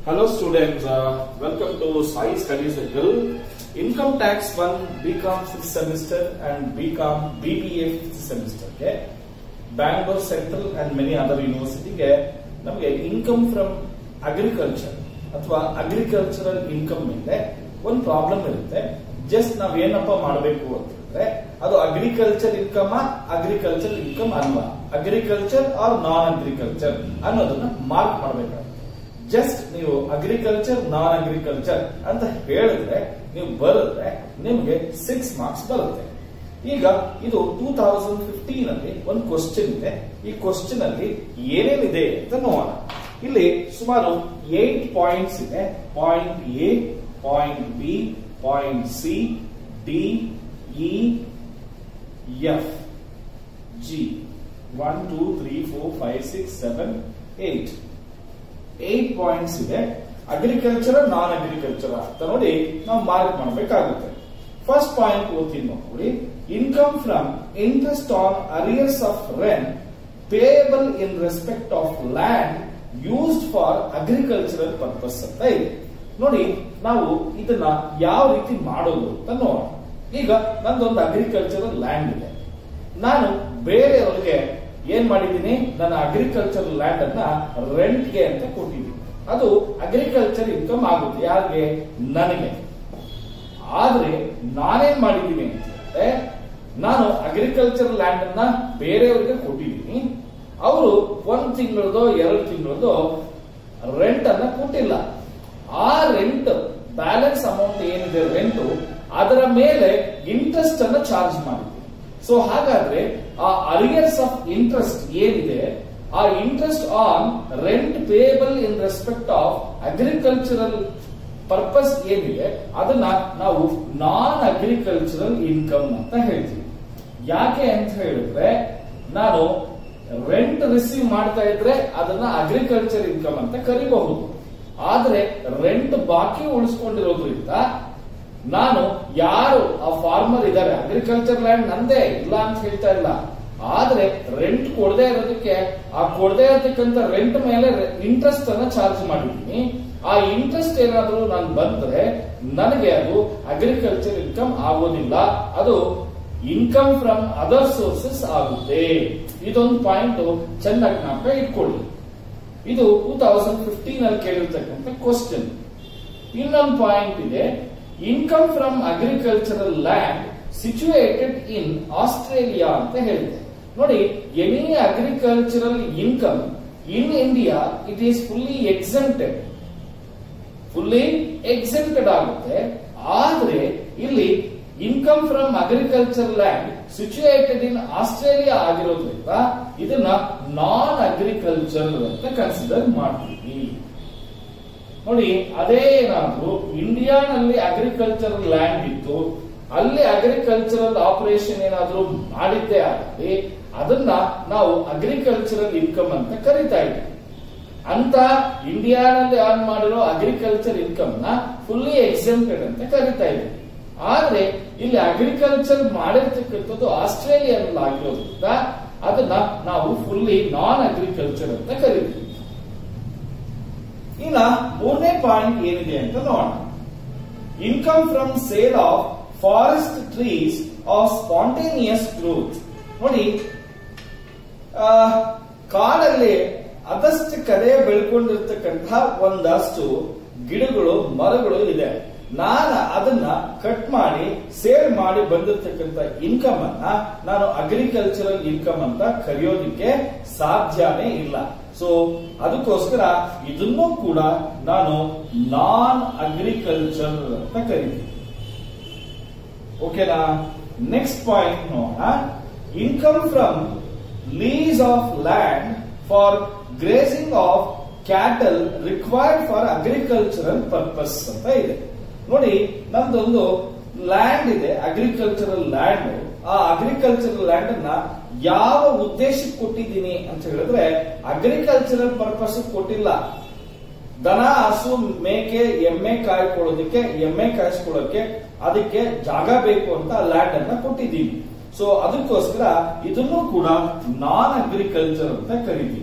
Hello students, uh, welcome to Sai Study Circle. Income Tax 1 BCom 5th semester and BCom BBA 5th semester ಗೆ Bangalore central and many other ಯೂನಿವರ್ಸಿಟಿಗೆ ನಮಗೆ income from agriculture ಅಥವಾ agricultural income ಮೇಲೆ ಒಂದು problem ಇರುತ್ತೆ just ನಾವ್ ಏನಪ್ಪ ಮಾಡಬೇಕು ಅಂತಂದ್ರೆ ಅದು ಅಗ್ರಿಕಲ್ಚರ್ ಇನ್ಕಮ್ ಅಗ್ರಿಕಲ್ಚರ್ ಇನ್ಕಮ್ ಅಲ್ವಾ ಅಗ್ರಿಕಲ್ಚರ್ ಆರ್ ನಾನ್ ಅಗ್ರಿಕಲ್ಚರ್ ಅನ್ನೋದನ್ನ ಮಾರ್ಕ್ ಮಾಡಬೇಕಾಗುತ್ತೆ ಜಸ್ಟ್ ನೀವು ಅಗ್ರಿಕಲ್ಚರ್ ನಾನ್ ಅಗ್ರಿಕಲ್ಚರ್ ಅಂತ ಹೇಳಿದ್ರೆ ನೀವು ಬರೆದ್ರೆ ನಿಮ್ಗೆ ಸಿಕ್ಸ್ ಮಾರ್ಕ್ಸ್ ಬರುತ್ತೆ ಈಗ ಇದು ಟೂ ತೌಸಂಡ್ ಫಿಫ್ಟೀನ್ ಅಲ್ಲಿ ಒಂದು ಕ್ವಶನ್ ಇದೆ ಈ ಕ್ವಶನ್ ಅಲ್ಲಿ ಏನೇನಿದೆ ಅಂತ ನೋಡೋಣ ಇಲ್ಲಿ ಸುಮಾರು ಏಟ್ ಪಾಯಿಂಟ್ಸ್ ಇದೆ point A point B point C D E F G one two three four five six seven eight eight points ಇದೆ ಅಗ್ರಿಕಲ್ಚರ್ ನಾನ್ ಅಗ್ರಿಕಲ್ಚರ್ ಅಂತ ನೋಡಿ ನಾವು ಮಾರ್ಕ್ ಮಾಡಬೇಕಾಗುತ್ತೆ ಫಸ್ಟ್ ಪಾಯಿಂಟ್ ಓದ್ತೀನಿ ನೋಡಿ income from interest on arrears of rent payable in respect of land used for agricultural purpose ಅಂತ ಇದೆ ನೋಡಿ ನಾವು ಇದನ್ನ ಯಾವ ರೀತಿ ಮಾಡೋದು ಅಂತ ನೋಡೋಣ ಈಗ ನಂದೊಂದು ಅಗ್ರಿಕಲ್ಚರಲ್ ಲ್ಯಾಂಡ್ ಇದೆ ನಾನು ಬೇರೆಯವರಿಗೆ ಏನ್ ಮಾಡಿದ್ದೀನಿ ನನ್ನ ಅಗ್ರಿಕಲ್ಚರ್ ಲ್ಯಾಂಡ್ ಅನ್ನ ರೆಂಟ್ಗೆ ಅಂತ ಕೊಟ್ಟಿದ್ದೀನಿ ಅದು ಅಗ್ರಿಕಲ್ಚರ್ ಇನ್ಕಮ್ ಆಗುತ್ತೆ ಯಾರಿಗೆ ನನಗೆ ಆದ್ರೆ ನಾನೇನ್ ಮಾಡಿದ್ದೀನಿ ಅಂತಂದ್ರೆ ನಾನು ಅಗ್ರಿಕಲ್ಚರ್ ಲ್ಯಾಂಡ್ ಅನ್ನ ಬೇರೆಯವರಿಗೆ ಕೊಟ್ಟಿದ್ದೀನಿ ಅವರು ಒಂದ್ ತಿಂಗಳದೋ ಎರಡು ತಿಂಗಳದೋ ರೆಂಟ್ ಅನ್ನ ಕೊಟ್ಟಿಲ್ಲ ಆ ರೆಂಟ್ ಬ್ಯಾಲೆನ್ಸ್ ಅಮೌಂಟ್ ಏನಿದೆ ರೆಂಟ್ ಅದರ ಮೇಲೆ ಇಂಟ್ರೆಸ್ಟ್ ಅನ್ನ ಚಾರ್ಜ್ ಮಾಡಿದ್ದೀನಿ ಸೊ ಹಾಗಾದ್ರೆ ಆ ಅರಿಯರ್ಸ್ ಆಫ್ ಇಂಟ್ರೆಸ್ಟ್ ಏನಿದೆ ಆ interest on rent payable in respect of agricultural purpose ಏನಿದೆ ಅದನ್ನ ನಾವು ನಾನ್ ಅಗ್ರಿಕಲ್ಚರಲ್ ಇನ್ಕಮ್ ಅಂತ ಹೇಳ್ತೀವಿ ಯಾಕೆ ಅಂತ ಹೇಳಿದ್ರೆ ನಾನು ರೆಂಟ್ ರಿಸೀವ್ ಮಾಡ್ತಾ ಇದ್ರೆ ಅದನ್ನ ಅಗ್ರಿಕಲ್ಚರ್ ಇನ್ಕಮ್ ಅಂತ ಕರಿಬಹುದು ಆದ್ರೆ ರೆಂಟ್ ಬಾಕಿ ಉಳಿಸ್ಕೊಂಡಿರೋದ್ರಿಂದ ನಾನು ಯಾರು ಆ ಫಾರ್ಮರ್ ಇದ್ದಾರೆ ಅಗ್ರಿಕಲ್ಚರ್ ಲ್ಯಾಂಡ್ ನಂದೇ ಇಲ್ಲ ಅಂತ ಹೇಳ್ತಾ ಇಲ್ಲ ಆದ್ರೆ ರೆಂಟ್ ಕೊಡದೆ ಇರೋದಕ್ಕೆ ಆ ಕೊಡದೆ ಇರತಕ್ಕಂತ ರೆಂಟ್ ಮೇಲೆ ಇಂಟ್ರೆಸ್ಟ್ ಅನ್ನ ಚಾರ್ಜ್ ಮಾಡಿದ್ದೀನಿ ಆ ಇಂಟ್ರೆಸ್ಟ್ ಏನಾದ್ರೂ ನಾನು ಬಂದ್ರೆ ನನಗೆ ಅದು ಅಗ್ರಿಕಲ್ಚರ್ ಇನ್ಕಮ್ ಆಗೋದಿಲ್ಲ ಅದು ಇನ್ಕಮ್ ಫ್ರಮ್ ಅದರ್ ಸೋರ್ಸಸ್ ಆಗುತ್ತೆ ಇದೊಂದು ಪಾಯಿಂಟ್ ಚೆನ್ನಾಗಿ ಜ್ಞಾಪಕ ಇಟ್ಕೊಳ್ಳಿ ಇದು ಟೂ ತೌಸಂಡ್ ಫಿಫ್ಟೀನ್ ಅಲ್ಲಿ ಕೇಳಿರ್ತಕ್ಕಂಥ ಕ್ವಶನ್ ಇನ್ನೊಂದು ಪಾಯಿಂಟ್ ಇದೆ income from agricultural land situated in Australia ಅಂತ ಹೇಳಿದೆ ನೋಡಿ any agricultural income in India it is fully exempted fully exempted ಆಗುತ್ತೆ ಆದ್ರೆ ಇಲ್ಲಿ income from agriculture land situated in Australia ಆಗಿರೋದ್ರಿಂದ ಇದನ್ನ ನಾನ್ ಅಗ್ರಿಕಲ್ಚರ್ ಅಂತ ಕನ್ಸಿಡರ್ ಮಾಡ್ತೀವಿ ನೋಡಿ ಅದೇ ಏನಾದ್ರೂ ಇಂಡಿಯಾನಲ್ಲಿ ಅಗ್ರಿಕಲ್ಚರಲ್ ಲ್ಯಾಂಡ್ ಇತ್ತು ಅಲ್ಲಿ ಅಗ್ರಿಕಲ್ಚರಲ್ ಆಪರೇಷನ್ ಏನಾದ್ರೂ ಮಾಡಿದ್ದೇ ಆಗಲಿ ಅದನ್ನ ನಾವು ಅಗ್ರಿಕಲ್ಚರಲ್ ಇನ್ಕಮ್ ಅಂತ ಕರಿತಾ ಇದ್ದೀವಿ ಅಂತ ಇಂಡಿಯಾನಲ್ಲಿ ಆನ್ ಮಾಡಿರೋ ಅಗ್ರಿಕಲ್ಚರ್ ಇನ್ಕಮ್ ನ ಫುಲ್ಲಿ ಎಕ್ಸೆಂಪ್ಟೆಡ್ ಅಂತ ಕರಿತಾ ಇದ್ದೀವಿ ಆದ್ರೆ ಇಲ್ಲಿ ಅಗ್ರಿಕಲ್ಚರ್ ಮಾಡಿರ್ತಕ್ಕಂಥದ್ದು ಆಸ್ಟ್ರೇಲಿಯಾದಲ್ಲಿ ಆಗಿರೋದ್ರಿಂದ ಅದನ್ನ ನಾವು ಫುಲ್ಲಿ ನಾನ್ ಅಗ್ರಿಕಲ್ಚರ್ ಅಂತ ಕರಿತೀವಿ ಇನ್ನ ಮೂರನೇ ಪಾಯಿಂಟ್ ಏನಿದೆ ಅಂತ ನೋಡೋಣ income from sale of forest trees of spontaneous growth ನೋಡಿ ಕಾಡಲ್ಲಿ ಅದಷ್ಟು ಕಡೆ ಬೆಳ್ಕೊಂಡಿರ್ತಕ್ಕಂಥ ಒಂದಷ್ಟು ಗಿಡಗಳು ಮರಗಳು ಇದೆ ನಾನು ಅದನ್ನ ಕಟ್ ಮಾಡಿ ಸೇಲ್ ಮಾಡಿ ಬಂದಿರತಕ್ಕಂಥ ಇನ್ಕಮ್ ಅನ್ನ ನಾನು ಅಗ್ರಿಕಲ್ಚರಲ್ ಇನ್ಕಮ್ ಅಂತ ಕರೆಯೋದಿಕ್ಕೆ ಸಾಧ್ಯನೇ ಇಲ್ಲ ಸೊ ಅದಕ್ಕೋಸ್ಕರ ಇದನ್ನು ಕೂಡ ನಾನು ನಾನ್ ಅಗ್ರಿಕಲ್ಚರ್ ಅಂತ ಕರಿತೀನಿ ಓಕೆನಾ ನೆಕ್ಸ್ಟ್ ಪಾಯಿಂಟ್ ನೋಡೋಣ income from lease of land for grazing of cattle required for agricultural purpose ಅಂತ ಇದೆ ನೋಡಿ ನಂದೊಂದು ಲ್ಯಾಂಡ್ ಇದೆ ಅಗ್ರಿಕಲ್ಚರಲ್ ಲ್ಯಾಂಡ್ ಆ ಅಗ್ರಿಕಲ್ಚರಲ್ ಲ್ಯಾಂಡ್ ಅನ್ನ ಯಾವ ಉದ್ದೇಶಕ್ಕೆ ಕೊಟ್ಟಿದ್ದೀನಿ ಅಂತ ಹೇಳಿದ್ರೆ ಅಗ್ರಿಕಲ್ಚರಲ್ ಪರ್ಪಸ್ ಕೊಟ್ಟಿಲ್ಲ ದನ ಹಸು ಮೇಕೆ ಎಮ್ಮೆ ಕಾಯ್ಕೊಳ್ಳೋದಕ್ಕೆ ಎಮ್ಮೆ ಕಾಯಿಸ್ಕೊಳ್ಳೋಕೆ ಅದಕ್ಕೆ ಜಾಗ ಬೇಕು ಅಂತ ಲ್ಯಾಂಡ್ ಅನ್ನ ಕೊಟ್ಟಿದ್ದೀನಿ ಸೊ ಅದಕ್ಕೋಸ್ಕರ ಇದನ್ನು ಕೂಡ ನಾನ್ ಅಗ್ರಿಕಲ್ಚರ್ ಅಂತ ಕರಿತೀವಿ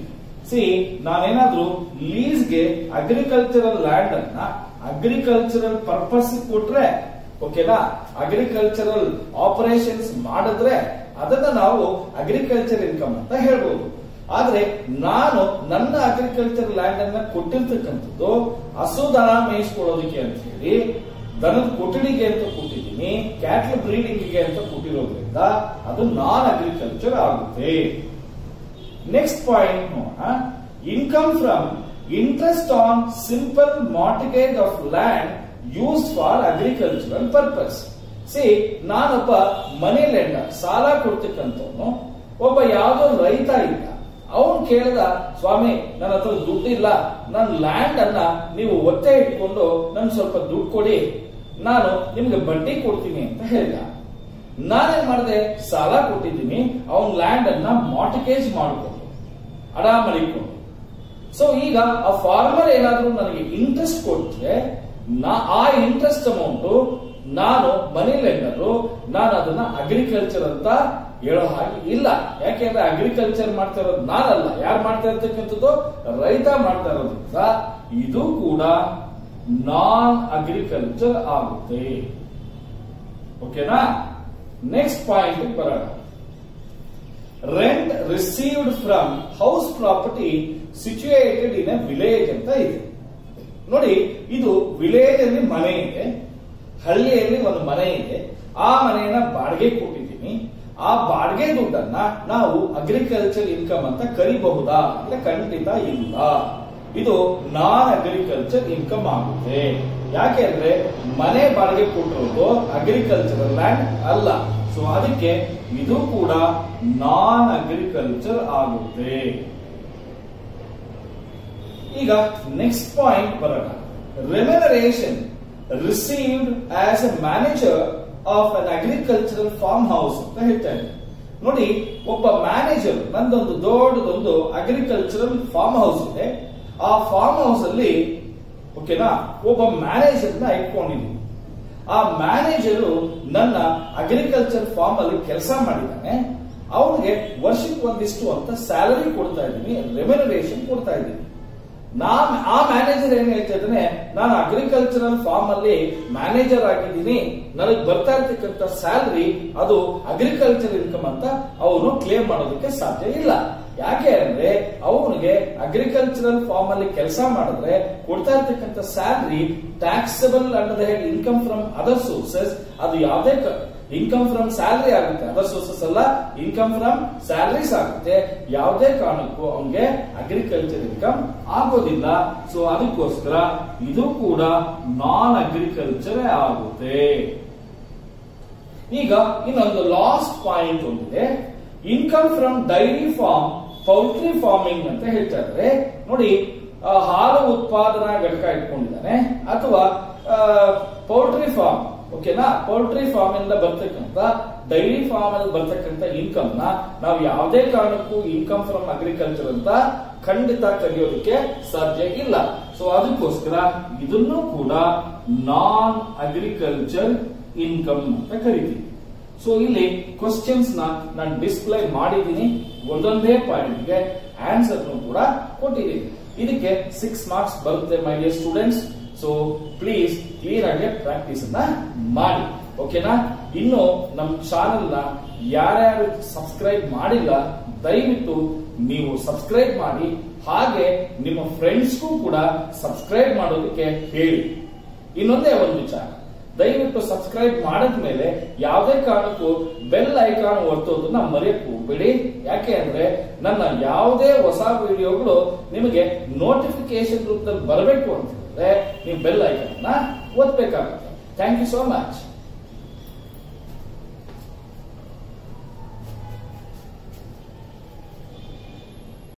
ಸಿ ನಾನೇನಾದ್ರೂ ಲೀಸ್ಗೆ ಅಗ್ರಿಕಲ್ಚರಲ್ ಲ್ಯಾಂಡ್ ಅನ್ನ ಅಗ್ರಿಕಲ್ಚರಲ್ ಪರ್ಪಸ್ ಕೊಟ್ರೆ ಓಕೆನಾ ಅಗ್ರಿಕಲ್ಚರಲ್ ಆಪರೇಷನ್ಸ್ ಮಾಡಿದ್ರೆ ಅದನ್ನ ನಾವು ಅಗ್ರಿಕಲ್ಚರ್ ಇನ್ಕಮ್ ಅಂತ ಹೇಳ್ಬೋದು ಆದ್ರೆ ನಾನು ನನ್ನ ಅಗ್ರಿಕಲ್ಚರ್ ಲ್ಯಾಂಡ್ ಅನ್ನ ಕೊಟ್ಟಿರ್ತಕ್ಕಂಥದ್ದು ಹಸು ದನ ಮೇಯಿಸ್ಕೊಳ್ಳೋದಕ್ಕೆ ಅಂತ ಹೇಳಿ ದನದ ಕೊಠಡಿಗೆ ಅಂತ ಕೊಟ್ಟಿದ್ದೀನಿ ಕ್ಯಾಟ್ಲ್ ಬ್ರೀಡಿಂಗ್ಗೆ ಅಂತ ಕೊಟ್ಟಿರೋದ್ರಿಂದ ಅದು ನಾನ್ ಅಗ್ರಿಕಲ್ಚರ್ ಆಗುತ್ತೆ ನೆಕ್ಸ್ಟ್ ಪಾಯಿಂಟ್ ನೋಡೋಣ income from interest on simple mortgage of land used for agricultural purpose see ನಾನೊಬ್ಬ ಮನಿ ಲೆಂಡರ್ ಸಾಲ ಕೊಡ್ತಕ್ಕಂಥವನು ಒಬ್ಬ ಯಾವುದೋ ರೈತ ಇಲ್ಲ ಅವನು ಕೇಳಿದ ಸ್ವಾಮಿ ನನ್ನ ಹತ್ರ ದುಡ್ಡಿಲ್ಲ ನನ್ನ ಲ್ಯಾಂಡ್ ಅನ್ನ ನೀವು ಒತ್ತೆ ಇಟ್ಕೊಂಡು ನನ್ ಸ್ವಲ್ಪ ದುಡ್ಡು ಕೊಡಿ ನಾನು ನಿಮ್ಗೆ ಬಡ್ಡಿ ಕೊಡ್ತೀನಿ ಅಂತ ಹೇಳಿದ ನಾನೇನ್ ಮಾಡಿದೆ ಸಾಲ ಕೊಟ್ಟಿದ್ದೀನಿ ಅವನ್ ಲ್ಯಾಂಡ್ ಅನ್ನ ಮಾರ್ಟಿಗೇಜ್ ಮಾಡಿಕೊಂಡು ಅಡ ಮಲಿಕೊಂಡು ಸೊ ಈಗ ಆ ಫಾರ್ಮರ್ ಏನಾದ್ರೂ ನನಗೆ ಇಂಟ್ರೆಸ್ಟ್ ಕೊಟ್ರೆ ನಾ ಆ ಇಂಟ್ರೆಸ್ಟ್ ಅಮೌಂಟ್ ನಾನು ಮನಿ ಲೆಂಡರು ನಾನು ಅದನ್ನ ಅಗ್ರಿಕಲ್ಚರ್ ಅಂತ ಹೇಳೋ ಹಾಗೆ ಇಲ್ಲ ಯಾಕೆಂದ್ರೆ ಅಗ್ರಿಕಲ್ಚರ್ ಮಾಡ್ತಾ ಇರೋದು ನಾನಲ್ಲ ಯಾರು ಮಾಡ್ತಾ ಇರ್ತಕ್ಕಂಥದ್ದು ರೈತ ಮಾಡ್ತಾ ಇರೋದ್ರಿಂದ ಇದು ಕೂಡ ನಾನ್ ಅಗ್ರಿಕಲ್ಚರ್ ಆಗುತ್ತೆ ಓಕೆನಾ ನೆಕ್ಸ್ಟ್ ಪಾಯಿಂಟ್ ಬರೋಣ rent received from house property situated in a village ಅಂತ ಇದೆ ನೋಡಿ ಇದು ವಿಲೇಜ್ ಅಲ್ಲಿ ಮನೆ ಇದೆ ಹಳ್ಳಿಯಲ್ಲಿ ಒಂದು ಮನೆ ಇದೆ ಆ ಮನೆಯನ್ನ ಬಾಡಿಗೆ ಕೊಟ್ಟಿದ್ದೀನಿ ಆ ಬಾಡಿಗೆ ದುಡ್ಡನ್ನ ನಾವು ಅಗ್ರಿಕಲ್ಚರ್ ಇನ್ಕಮ್ ಅಂತ ಕರಿಬಹುದಾ ಅಂದ್ರೆ ಖಂಡಿತ ಇಲ್ಲ ಇದು ನಾನ್ ಅಗ್ರಿಕಲ್ಚರ್ ಇನ್ಕಮ್ ಆಗುತ್ತೆ ಯಾಕೆ ಅಂದ್ರೆ ಮನೆ ಬಾಡಿಗೆ ಕೊಟ್ಟಿರೋದು ಅಗ್ರಿಕಲ್ಚರಲ್ ಲ್ಯಾಂಡ್ ಅಲ್ಲ ಸೊ ಅದಕ್ಕೆ ಇದು ಕೂಡ ನಾನ್ ಅಗ್ರಿಕಲ್ಚರ್ ಆಗುತ್ತೆ ಈಗ ನೆಕ್ಸ್ಟ್ ಪಾಯಿಂಟ್ ಬರೋಣ remuneration received as a manager of an agricultural farm house ಅಂತ ಹೇಳ್ತಾರೆ ನೋಡಿ ಒಬ್ಬ ಮ್ಯಾನೇಜರ್ ನಂದೊಂದು ದೊಡ್ಡದೊಂದು ಅಗ್ರಿಕಲ್ಚರಲ್ ಫಾರ್ಮ್ ಹೌಸ್ ಇದೆ ಆ ಫಾರ್ಮ್ ಹೌಸ್ ಅಲ್ಲಿ ಓಕೆನಾ ಒಬ್ಬ ಮ್ಯಾನೇಜರ್ ನ ಇಟ್ಕೊಂಡಿದ್ದೀನಿ ಆ ಮ್ಯಾನೇಜರು ನನ್ನ ಅಗ್ರಿಕಲ್ಚರ್ ಫಾರ್ಮ್ ಅಲ್ಲಿ ಕೆಲಸ ಮಾಡಿದ್ದಾನೆ ಅವನಿಗೆ ವರ್ಷಕ್ಕೆ ಒಂದಿಷ್ಟು ಅಂತ ಸ್ಯಾಲರಿ ಕೊಡ್ತಾ ಇದ್ದೀನಿ ರೆಮ್ಯುನರೇಷನ್ ಕೊಡ್ತಾ ಇದ್ದೀನಿ ನಾನ್ ಆ ಮ್ಯಾನೇಜರ್ ಏನ್ ಹೇಳ್ತಾ ಇದ್ದಾನೆ ನಾನು ಅಗ್ರಿಕಲ್ಚರಲ್ ಫಾರ್ಮ್ ಅಲ್ಲಿ ಮ್ಯಾನೇಜರ್ ಆಗಿದ್ದೀನಿ ನನಗೆ ಬರ್ತಾ ಇರ್ತಕ್ಕಂಥ ಸ್ಯಾಲರಿ ಅದು ಅಗ್ರಿಕಲ್ಚರ್ ಇನ್ಕಮ್ ಅಂತ ಅವನು ಕ್ಲೇಮ್ ಮಾಡೋದಕ್ಕೆ ಸಾಧ್ಯ ಇಲ್ಲ ಯಾಕೆ ಅಂದ್ರೆ ಅವನಿಗೆ ಅಗ್ರಿಕಲ್ಚರಲ್ ಫಾರ್ಮ್ ಅಲ್ಲಿ ಕೆಲಸ ಮಾಡಿದ್ರೆ ಕೊಡ್ತಾ ಇರ್ತಕ್ಕಂಥ salary taxable under the head income from other sources ಅದು ಯಾವುದೇ ಇನ್ಕಮ್ ಫ್ರಮ್ ಸ್ಯಾಲರಿ ಆಗುತ್ತೆ ಅದರ್ ಸೋರ್ಸಸ್ ಅಲ್ಲ ಇನ್ಕಮ್ ಫ್ರಮ್ ಸ್ಯಾಲರೀಸ್ ಆಗುತ್ತೆ ಯಾವುದೇ ಕಾರಣಕ್ಕೂ ಅವನಿಗೆ ಅಗ್ರಿಕಲ್ಚರ್ ಇನ್ಕಮ್ ಆಗೋದಿಲ್ಲ ಸೊ ಅದಕ್ಕೋಸ್ಕರ ಇದು ಕೂಡ ನಾನ್ ಅಗ್ರಿಕಲ್ಚರ್ ಆಗುತ್ತೆ ಈಗ ಇನ್ನೊಂದು ಲಾಸ್ಟ್ ಪಾಯಿಂಟ್ ಒಂದಿದೆ income from dairy farm poultry farming ಅಂತ ಹೇಳ್ತಾ ಇದ್ದಾರೆ ನೋಡಿ ಆ, ಹಾಲು ಉತ್ಪಾದನಾ ಘಟಕ ಇಟ್ಕೊಂಡಿದ್ದಾನೆ ಅಥವಾ ಪೌಲ್ಟ್ರಿ ಫಾರ್ಮ್ ಓಕೆನಾ ಪೌಲ್ಟ್ರಿ ಫಾರ್ಮ್ ಇಂದ ಬರ್ತಕ್ಕಂತ ಡೈರಿ ಫಾರ್ಮ್ ಅಲ್ಲಿ ಬರ್ತಕ್ಕಂತ ಇನ್ಕಮ್ ನ ನಾವು ಯಾವುದೇ ಕಾರಣಕ್ಕೂ ಇನ್ಕಮ್ ಫ್ರಮ್ ಅಗ್ರಿಕಲ್ಚರ್ ಅಂತ ಖಂಡಿತ ಕರೆಯೋದಕ್ಕೆ ಸಾಧ್ಯ ಇಲ್ಲ ಸೊ ಅದಕ್ಕೋಸ್ಕರ ಇದನ್ನು ಕೂಡ ನಾನ್ ಅಗ್ರಿಕಲ್ಚರ್ ಇನ್ಕಮ್ ಅಂತ ಕರಿತೀವಿ ಸೊ ಇಲ್ಲಿ ಕ್ವಶನ್ಸ್ ನ ನಾನು ಡಿಸ್ಪ್ಲೇ ಮಾಡಿದ್ದೀನಿ ಒಂದೊಂದೇ ಪಾಯಿಂಟ್ ಗೆ ಆನ್ಸರ್ ಕೂಡ ಕೊಟ್ಟಿದ್ದೀನಿ ಇದಕ್ಕೆ ಸಿಕ್ಸ್ ಮಾರ್ಕ್ಸ್ ಬರುತ್ತೆ my dear students so please clear ಆಗಿ ಪ್ರಾಕ್ಟೀಸ್ ಅನ್ನ ಮಾಡಿ ಓಕೆನಾ ಇನ್ನು ನಮ್ಮ ಚಾನೆಲ್ ನ ಯಾರ್ಯಾರು ಸಬ್ಸ್ಕ್ರೈಬ್ ಮಾಡಿಲ್ಲ ದಯವಿಟ್ಟು ನೀವು ಸಬ್ಸ್ಕ್ರೈಬ್ ಮಾಡಿ ಹಾಗೆ ನಿಮ್ಮ ಫ್ರೆಂಡ್ಸ್ಗೂ ಕೂಡ ಸಬ್ಸ್ಕ್ರೈಬ್ ಮಾಡೋದಕ್ಕೆ ಹೇಳಿ ಇನ್ನೊಂದೇ ಒಂದು ವಿಚಾರ ದಯವಿಟ್ಟು ಸಬ್ಸ್ಕ್ರೈಬ್ ಮಾಡಿದ್ಮೇಲೆ ಯಾವುದೇ ಕಾರಣಕ್ಕೂ ಬೆಲ್ ಐಕಾನ್ ಒತ್ತೋದನ್ನ ಮರೆಯಕ್ಕೆ ಹೋಗ್ಬೇಡಿ ಯಾಕೆ ಅಂದ್ರೆ ನನ್ನ ಯಾವುದೇ ಹೊಸ ವಿಡಿಯೋಗಳು ನಿಮಗೆ ನೋಟಿಫಿಕೇಶನ್ ರೂಪದಲ್ಲಿ ಬರಬೇಕು ಅಂತ ಹೇಳಿದ್ರೆ ನೀವು ಬೆಲ್ ಐಕಾನ್ ಒತ್ತಬೇಕಾಗುತ್ತೆ ಥ್ಯಾಂಕ್ ಯು ಸೋ ಮಚ್